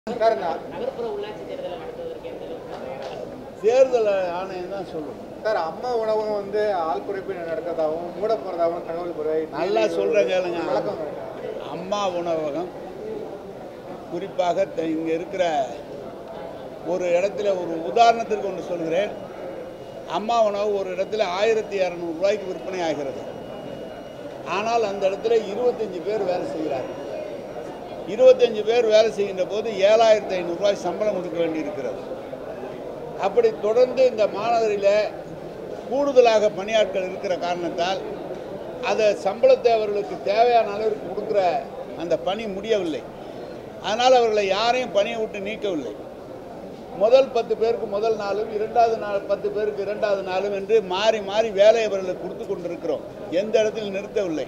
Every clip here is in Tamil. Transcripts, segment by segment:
சார் நான் நகர்ப்புற உள்ளாட்சி தேர்தலை நடத்துவதற்கு எந்த அளவுக்கு தேர்தல் ஆணையம் தான் சொல்லும் சார் அம்மா உணவகம் வந்து ஆள் குறைப்பு நடக்கிறதாகவும் மூட போறதாகவும் தகவல் புரை நல்லா சொல்றேன் கேளுங்க வழக்கம் அம்மா உணவகம் குறிப்பாக த- இங்க இருக்கிற ஒரு இடத்துல ஒரு உதாரணத்திற்கு ஒன்று சொல்கிறேன் அம்மா உணவு ஒரு இடத்துல ஆயிரத்தி இரநூறு ரூபாய்க்கு விற்பனை ஆகிறது ஆனால் அந்த இடத்துல இருபத்தஞ்சு பேர் வேலை செய்கிறார்கள் இருபத்தஞ்சு பேர் வேலை செய்கின்ற போது ஏழாயிரத்தி ஐநூறுரூவாய் சம்பளம் கொடுக்க வேண்டியிருக்கிறது அப்படி தொடர்ந்து இந்த மாநகரில் கூடுதலாக பணியாட்கள் இருக்கிற காரணத்தால் அதை சம்பளத்தை அவர்களுக்கு தேவையான அளவிற்கு கொடுக்குற அந்த பணி முடியவில்லை அதனால் அவர்களை யாரையும் பணியை விட்டு நீக்கவில்லை முதல் பத்து பேருக்கு முதல் நாளும் இரண்டாவது நாள் பத்து பேருக்கு இரண்டாவது நாளும் என்று மாறி மாறி வேலை அவர்களுக்கு கொடுத்து கொண்டிருக்கிறோம் எந்த இடத்தில் நிறுத்தவில்லை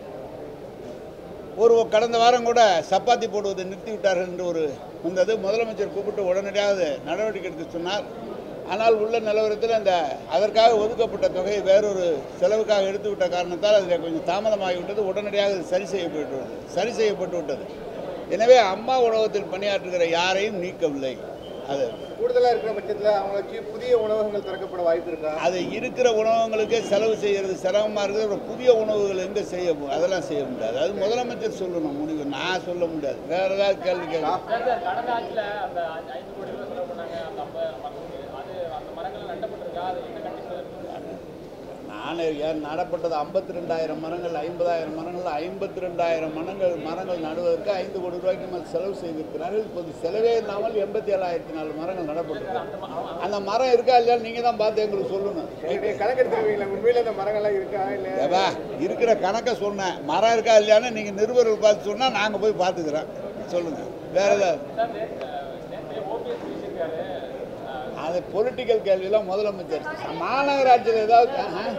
ஒரு கடந்த வாரம் கூட சப்பாத்தி போடுவதை நிறுத்தி விட்டார்கள் என்று ஒரு வந்தது முதலமைச்சர் கூப்பிட்டு உடனடியாக நடவடிக்கை எடுக்க சொன்னார் ஆனால் உள்ள நிலவரத்தில் அந்த அதற்காக ஒதுக்கப்பட்ட தொகையை வேறொரு செலவுக்காக எடுத்து விட்ட காரணத்தால் அதில் கொஞ்சம் தாமதமாகிவிட்டது உடனடியாக அது சரி செய்யப்பட்டு விட்டது சரி செய்யப்பட்டு விட்டது எனவே அம்மா உணவகத்தில் பணியாற்றுகிற யாரையும் நீக்கவில்லை அது கூடுதலா இருக்கிற பட்சத்துல அவங்களுக்கு புதிய உணவகங்கள் திறக்கப்பட வாய்ப்பு இருக்கா அது இருக்கிற உணவகங்களுக்கே செலவு செய்கிறது சிரமமாக இருக்குது அப்புறம் புதிய உணவுகள் எங்கே செய்ய போ- அதெல்லாம் செய்ய முடியாது அது முதலமைச்சர் சொல்லணும் முடிவு நான் சொல்ல முடியாது வேற ஏதாவது கேள்வி கேட்க கடந்த ஆட்சியில் அந்த ஐந்து கோடி ரூபாய் செலவு பண்ணாங்க அந்த ஐம்பதாயிரம் மரத்துக்கு அது அந்த மரங்கள் நட்டப்பட்டிருக்கா அது என்ன கண்டிப்பாக நான் ஏன் நடப்பட்டது ஐம்பத்தி ரெண்டாயிரம் மரங்கள் ஐம்பதாயிரம் மரங்கள் ஐம்பத்தி ரெண்டாயிரம் மரங்கள் மரங்கள் நடுவதற்கு ஐந்து கோடி ரூபாய்க்கு மேல் செலவு செய்திருக்கிறார்கள் இப்போது செலவே இல்லாமல் எண்பத்தி ஏழாயிரத்தி நாலு மரங்கள் நடப்பட்டிருக்கு அந்த மரம் இருக்கா இல்லையா நீங்கள் தான் பார்த்து எங்களுக்கு சொல்லணும் நீங்க கணக்கெடுத்துருவீங்களா உண்மையில அந்த மரங்கள்லாம் இருக்கா இல்ல ஏவா இருக்கிற கணக்கை சொன்னேன் மரம் இருக்கா இல்லையான்னு நீங்கள் நிருபர்கள் பார்த்து சொன்னால் நாங்கள் போய் பார்த்துக்கிறோம் சொல்லுங்கள் வேற ஏதாவது நேற்று ஓபிஎஸ் பேசியிருக்காரு அது பொலிட்டிக்கல் கேள்வியெல்லாம் முதலமைச்சர் மாநகராட்சியில் ஏதாவது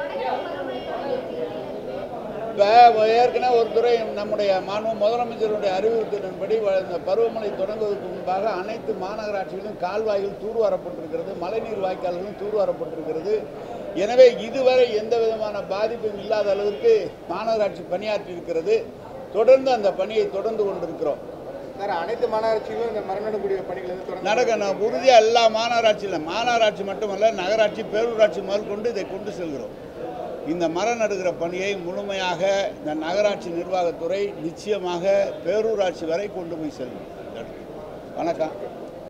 இப்போ ஏற்கனவே ஒரு துறை நம்முடைய மாண்பு முதலமைச்சருடைய அறிவுறுத்தலின்படி வ- இந்த பருவமழை தொடங்குவதற்கு முன்பாக அனைத்து மாநகராட்சிகளிலும் கால்வாய்கள் தூர்வாரப்பட்டிருக்கிறது மழைநீர் வாய்க்கால்களும் தூர்வாரப்பட்டிருக்கிறது எனவே இதுவரை எந்த விதமான பாதிப்பும் இல்லாத அளவிற்கு மாநகராட்சி பணியாற்றி இருக்கிறது தொடர்ந்து அந்த பணியை தொடர்ந்து கொண்டிருக்கிறோம் சார் அனைத்து மாநகராட்சிகளும் இந்த மரம் நடக்கூடிய பணிகள் வந்து தொடர்ந்து நடக்கணும் உறுதியாக எல்லா மாநகராட்சியில் மாநகராட்சி மட்டுமல்ல நகராட்சி பேரூராட்சி முதல் கொண்டு இதை கொண்டு செல்கிறோம் இந்த மரம் நடுகிற பணியை முழுமையாக இந்த நகராட்சி நிர்வாகத்துறை நிச்சயமாக பேரூராட்சி வரை கொண்டு போய் செல்லும் வணக்கம்